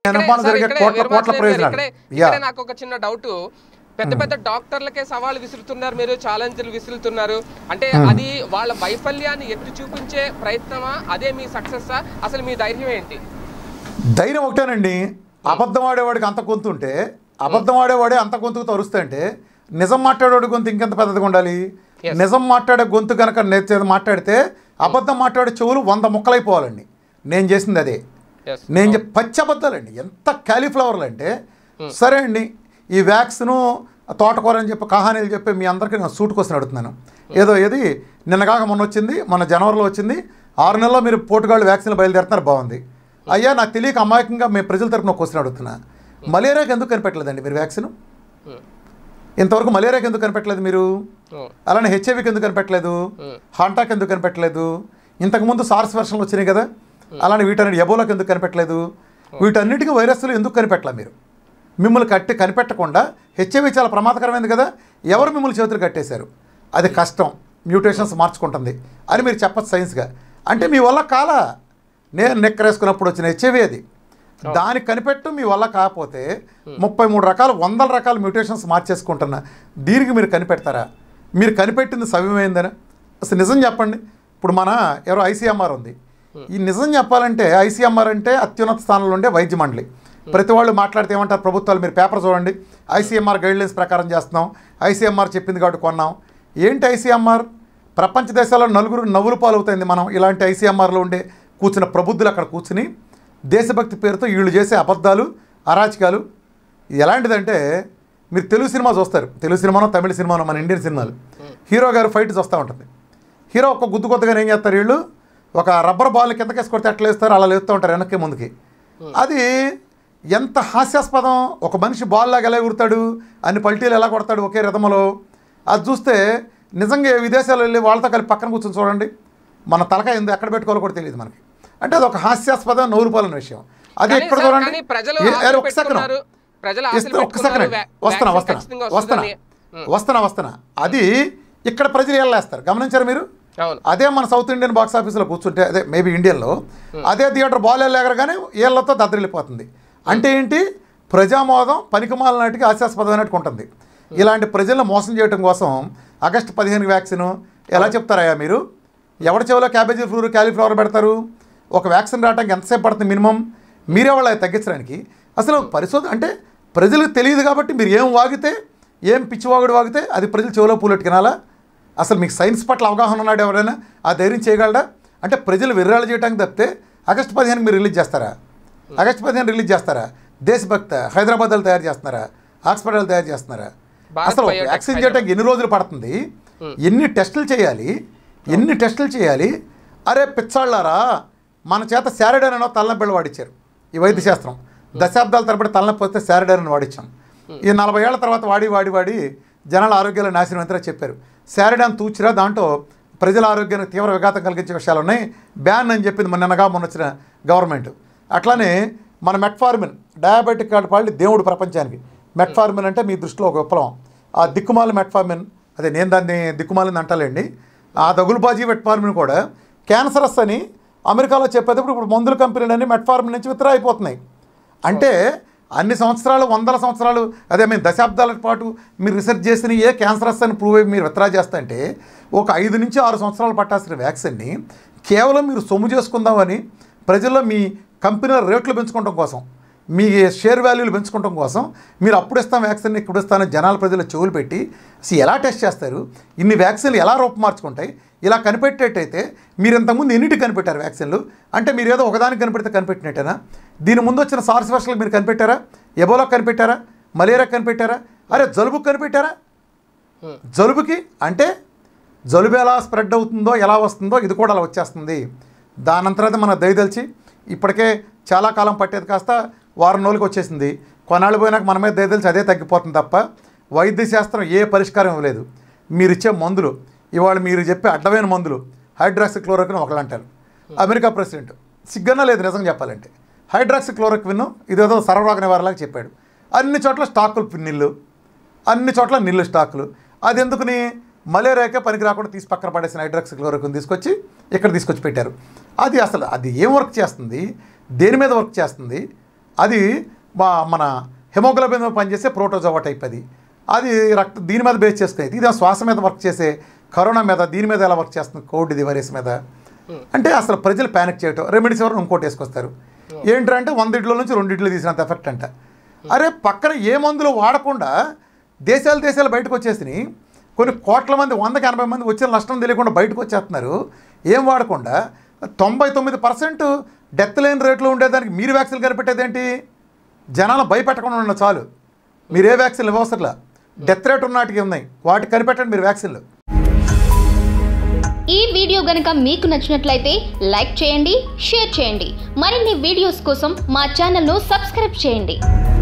అనుమానం సార్, జరిగే ఇక్కడే కోట్ల కోట్ల వీరభద్రం గారు, ప్రయోజనాలు ఇక్కడే యా ఇక్కడే నాకు ఒక చిన్న డౌట్ పెద్ద పెద్ద డాక్టర్లకే సవాల్ విసురుతున్నారు మీరు ఛాలెంజ్లు విసురుతున్నారు అంటే అది వాళ్ళ వైఫల్యాన్ని ఎత్తి చూపించే ప్రయత్నమా అదే మీ సక్సెస్ అసలు మీ ధైర్యం ఏంటి ధైర్యం ఒకటేనండి అబద్ధం ఆడేవాడికి అంత గొంతు ఉంటే అబద్ధం ఆడేవాడే అంత గొంతుకు తరుస్తా అంటే నిజం మాట్లాడేవాడి గొంతు ఇంకెంత పెద్దదిగా ఉండాలి Yes. నిజం మాట్లాడే గొంతు కనుక నేర్చేది మాట్లాడితే అబద్ధం మాట్లాడే చెవులు వంద ముక్కలైపోవాలండి నేను చేసింది అదే Yes. నేను చెప్ పచ్చి అబద్ధాలండి ఎంత క్యాలీఫ్లవర్లు అంటే సరే అండి ఈ వ్యాక్సిన్ తోటకూర అని చెప్పి కహానీలు చెప్పి మీ అందరికీ నేను సూట్ కోసం అడుగుతున్నాను ఏదో ఏది నిన్నగాక మొన్న వచ్చింది మన జనవరిలో వచ్చింది ఆరు నెలల్లో మీరు పోటుగాళ్ళు వ్యాక్సిన్లు బయలుదేరుతున్నారు బాగుంది అయ్యా నాకు తెలియక అమాయకంగా మేము ప్రజల తరపున క్వశ్చన్ అడుగుతున్నా మలేరియాకి ఎందుకు కనిపెట్టలేదండి మీరు వ్యాక్సిన్ ఉమ్, ఇంతవరకు మలేరియాకి ఎందుకు కనిపెట్టలేదు మీరు ఉమ్, అలానే హెచ్ఐవికి ఎందుకు కనిపెట్టలేదు ఉమ్, హాంటాక్ ఎందుకు కనిపెట్టలేదు ఇంతకుముందు సార్స్ వెర్షన్లు వచ్చినాయి కదా అలానే వీటన్నిటి ఎబోలాకి ఎందుకు కనిపెట్టలేదు వీటన్నిటికీ వైరస్లు ఎందుకు కనిపెట్టలే మీరు మిమ్మల్ని కట్టి కనిపెట్టకుండా హెచ్ఐవి చాలా ప్రమాదకరమైంది కదా ఎవరు మిమ్మల్ని చేతులు కట్టేశారు అది కష్టం మ్యూటేషన్స్ మార్చుకుంటుంది అని మీరు చెప్పచ్చు సైన్స్గా అంటే మీ వల్ల కాల నేను నెక్కరేసుకున్నప్పుడు వచ్చిన హెచ్ఐవి అది దానికి కనిపెట్టు మీ వల్ల కాకపోతే ముప్పై మూడు రకాల వందల రకాల మ్యూటేషన్స్ మార్చేసుకుంటున్నా దీనికి మీరు కనిపెడతారా మీరు కనిపెట్టింది సవ్యమైందని అసలు నిజం చెప్పండి ఇప్పుడు మన ఎవరో ఐసీఎంఆర్ ఉంది ఈ నిజం చెప్పాలంటే ఐసీఎంఆర్ అంటే అత్యున్నత స్థానంలో ఉండే వైద్య మండలి ప్రతి వాళ్ళు మాట్లాడితే ఏమంటారు ప్రభుత్వాలు మీరు పేపర్ చూడండి ఐసీఎంఆర్ గైడ్లైన్స్ ప్రకారం చేస్తున్నాం ఐసీఎంఆర్ చెప్పింది కాబట్టి కొన్నాం ఏంటి ఐసీఎంఆర్ ప్రపంచ దేశాల్లో నలుగురు నవ్వులు పాలవుతుంది మనం ఇలాంటి ఐసీఎంఆర్లో ఉండే కూర్చున్న ప్రబుద్ధులు అక్కడ కూర్చుని దేశభక్తి పేరుతో వీళ్ళు చేసే అబద్ధాలు అరాచకాలు ఇది ఎలాంటిదంటే మీరు తెలుగు సినిమా చూస్తారు తెలుగు సినిమానో తమిళ సినిమానో మన ఇండియన్ సినిమాలు హీరో గారు ఫైట్ చూస్తూ ఉంటుంది హీరో ఒక గుద్దు కొత్తగా ఏం చేస్తారు వీళ్ళు ఒక రబ్బర్ బాల్ కిందకేసి కొడితే ఎట్లా వేస్తారు అలా లేస్తూ ఉంటారు వెనక్కి ముందుకి అది ఎంత హాస్యాస్పదం ఒక మనిషి బాల్ లాగా ఎలా ఎగురుతాడు అన్ని పల్టీలు ఎలా కొడతాడు ఒకే రిధములో అది చూస్తే నిజంగా విదేశాలు వెళ్ళి వాళ్ళతో కలిపి పక్కన కూర్చొని చూడండి మన తలకాయ ఎందు ఎక్కడ పెట్టుకోవాలో కూడా తెలియదు మనకి అంటే అది ఒక హాస్యాస్పదం నవ్వులుపాలన్న విషయం అది కానీ ఎక్కడ సార్, చూడండి కానీ ప్రజలు ఏ- ఆశలు ఒక్క సెకండ్ పెట్టుకున్నారు. ప్రజలు ఆశలు ఇస్తా- ఒక్క పెట్టుకున్నారు. సెకండ్ వ్యా- వస్తున్నా వ్యాక్సిన్ వస్తున్నా ఖచ్చితంగా వస్తున్నా వస్తుందని. ఉమ్, వస్తున్నా వస్తున్నా అది ఇక్కడ ప్రజలు వెళ్ళేస్తారు గమనించారు మీరు అవును అదే మన సౌత్ ఇండియన్ బాక్స్ ఆఫీస్లో కూర్చుంటే అదే మేబీ ఇండియన్లో అదే థియేటర్ బాల్ ఎగరగానే ఏళ్లతో దద్దరిల్లిపోతుంది అంటే ఏంటి ప్రజామోదం పనికిమాల నాటికి హాస్యాస్పదమైనట్టు ఉంటుంది ఇలాంటి ప్రజలను మోసం చేయడం కోసం ఆగస్టు పదిహేను వ్యాక్సిన్ ఎలా చెప్తారయ్యా మీరు ఎవరి చెవిలో క్యాబేజీ ఫ్లూర్ క్యాలీఫ్లవర్ పెడతారు ఒక వ్యాక్సిన్ రావడానికి ఎంతసేపు పడుతుంది మినిమం మీరే వాళ్ళ తగ్గించడానికి అసలు పరిశోధన అంటే ప్రజలకు తెలియదు కాబట్టి మీరు ఏం వాగితే ఏం పిచ్చివాగుడు వాగితే అది ప్రజలు చెవిలో పూలెట్టుకునాలా అసలు మీకు సైన్స్ పట్ల అవగాహన ఉన్నాడు ఎవరైనా ఆ ధైర్యం చేయగలడా అంటే ప్రజలు విర్రాలు చేయడానికి తప్పితే ఆగస్టు పదిహేనుకి మీరు రిలీజ్ చేస్తారా ఆగస్టు పదిహేను రిలీజ్ చేస్తారా దేశభక్త హైదరాబాద్లో తయారు చేస్తున్నారా హాస్పిటల్ తయారు చేస్తున్నారా భారత్ అసలు బయోటెక్ వ్యాక్సిన్ చేయడానికి ఎన్ని రోజులు పడుతుంది ఎన్ని టెస్టులు చేయాలి ఎన్ని టెస్టులు చేయాలి అరే పిచ్చాళ్ళారా మన చేత శారడైన్ అనో తలనొప్పి వాడిచ్చారు ఈ వైద్య శాస్త్రం దశాబ్దాల తరబడి తలనొప్పి వస్తే శారడైన్ అని వాడిచ్చాం ఈ నలభై ఏళ్ల తర్వాత వాడి వాడి వాడి జనాల ఆరోగ్యాలు నాశనం ఎంతరా చెప్పారు శారడాన్ తూచిరా దాంట్లో ప్రజల ఆరోగ్యానికి తీవ్ర విఘాతం కలిగించే విషయాలు ఉన్నాయి బ్యాన్ అని చెప్పింది మొన్న నిన్నగా మొన్న వచ్చిన గవర్నమెంట్ అట్లానే మన మెట్ఫార్మిన్ డయాబెటిక్ కార్డు పాడి దేవుడు ప్రపంచానికి మెట్ఫార్మిన్ అంటే మీ దృష్టిలో ఒక విప్లవం ఆ దిక్కుమాల మెట్ఫార్మిన్ అదే నేను దాన్ని దిక్కుమాలింది అంటలేండి ఆ దగులుబాజీ మెట్ఫార్మిన్ కూడా క్యాన్సరస్ అని అమెరికాలో చెప్పేటప్పుడు ఇప్పుడు మందుల కంపెనీలన్నీ మెట్ఫార్మిన్ నుంచి విత్డ్రా అయిపోతున్నాయి అంటే అన్ని సంవత్సరాలు వందల సంవత్సరాలు అదే మేము దశాబ్దాల పాటు మీరు రీసెర్చ్ చేసిన ఏ క్యాన్సరస్ అని ప్రూవ్ అయ్యి మీరు విత్డ్రా చేస్తుంటే ఒక ఐదు నుంచి ఆరు సంవత్సరాలు పట్టాల్సిన వ్యాక్సిన్ని కేవలం మీరు సొమ్ము చేసుకుందామని ప్రజల్లో మీ కంపెనీల రేట్లు పెంచుకోవడం కోసం మీ షేర్ వాల్యూలు పెంచుకోవడం కోసం మీరు అప్పుడు ఇస్తాం వ్యాక్సిన్ ఇప్పుడు ఇస్తానని జనాల ప్రజల చెవులు పెట్టి అసలు ఎలా టెస్ట్ చేస్తారు ఇన్ని వ్యాక్సిన్లు ఎలా రూపమార్చుకుంటాయి ఇలా కనిపెట్టేటైతే మీరు ఇంతకుముందు ఎన్నిటి కనిపెట్టారు వ్యాక్సిన్లు అంటే మీరు ఏదో ఒకదానికి కనిపెడితే కనిపెట్టినట్టేనా దీని ముందు వచ్చిన సార్స్ వర్షాలకు మీరు కనిపెట్టారా ఎబోలా కనిపెట్టారా మలేరియా కనిపెట్టారా అరే జలుబు కనిపెట్టారా జలుబుకి అంటే జలుబు ఎలా స్ప్రెడ్ అవుతుందో ఎలా వస్తుందో ఇది కూడా అలా వచ్చేస్తుంది దాని తర్వాత మన దయదలిచి ఇప్పటికే చాలా కాలం పట్టేది కాస్త వారం రోజులకి వచ్చేసింది కొన్నాళ్ళు పోయినాక మన మీద దయదలిచి అదే తగ్గిపోతుంది తప్ప వైద్య శాస్త్రం ఏ పరిష్కారం ఇవ్వలేదు మీరు ఇచ్చే మందులు ఇవాళ మీరు చెప్పే అడ్డమైన మందులు హైడ్రాక్సిక్లోరోక్విన్ ఒకళ్ళు అంటారు అమెరికా ప్రెసిడెంట్ సిగ్గన్నా లేదు నిజం చెప్పాలంటే హైడ్రాక్సిక్లోరోక్విన్ ఇదేదో సర్వరోగ నివారణలాగా చెప్పాడు అన్ని చోట్ల స్టాకులు నిల్లు అన్ని చోట్ల నీళ్ళు స్టాకులు అది ఎందుకుని మలేరియాకే పనికి రాకుండా తీసి పక్కన పడేసిన హైడ్రాక్సిక్లోరోక్విన్ తీసుకొచ్చి ఇక్కడ తీసుకొచ్చి పెట్టారు అది అసలు అది ఏం వర్క్ చేస్తుంది దేని మీద వర్క్ చేస్తుంది అది మా- మన హెమోగ్లోబిన్ మీద పనిచేసే ప్రోటోజోవా టైప్ అది అది రక్త దీని మీద బేస్ చేసుకునేది ఇది శ్వాస మీద వర్క్ చేసే కరోనా మీద దీని మీద ఎలా వర్క్ చేస్తుంది కోవిడ్ ఇది వైరస్ మీద అంటే అసలు ప్రజలు ప్యానిక్ చేయటం రెమెడీస్ ఎవరు ఇంకోటి వేసుకొస్తారు ఏంటంటే వంద ఇడ్ల నుంచి రెండు ఇడ్లు తీసినంత ఎఫెక్ట్ అంట అరే పక్కన ఏ మందులు వాడకుండా దేశాలు దేశాలు బయటకు వచ్చేసినాయి కొన్ని కోట్ల మంది వందకి ఎనభై మంది వచ్చిన నష్టం తెలియకుండా బయటకు వచ్చేస్తున్నారు ఏం వాడకుండా తొంభై తొమ్మిది పర్సెంట్ డెత్ లేని రేట్లో ఉండేదానికి మీరు వ్యాక్సిన్ కనిపెట్టేదేంటి జనాలను భయపెట్టకుండా ఉన్న చాలు మీరు ఏ వ్యాక్సిన్లు ఇవ్వవసరంలా డెత్ రేట్ ఉన్నటికి ఉన్నాయి వాటికి కనిపెట్టండి మీరు వ్యాక్సిన్లు ఈ వీడియో గనుక మీకు నచ్చినట్లయితే లైక్ చేయండి షేర్ చేయండి మరిన్ని వీడియోస్ కోసం మా ఛానల్ను సబ్స్క్రైబ్ చేయండి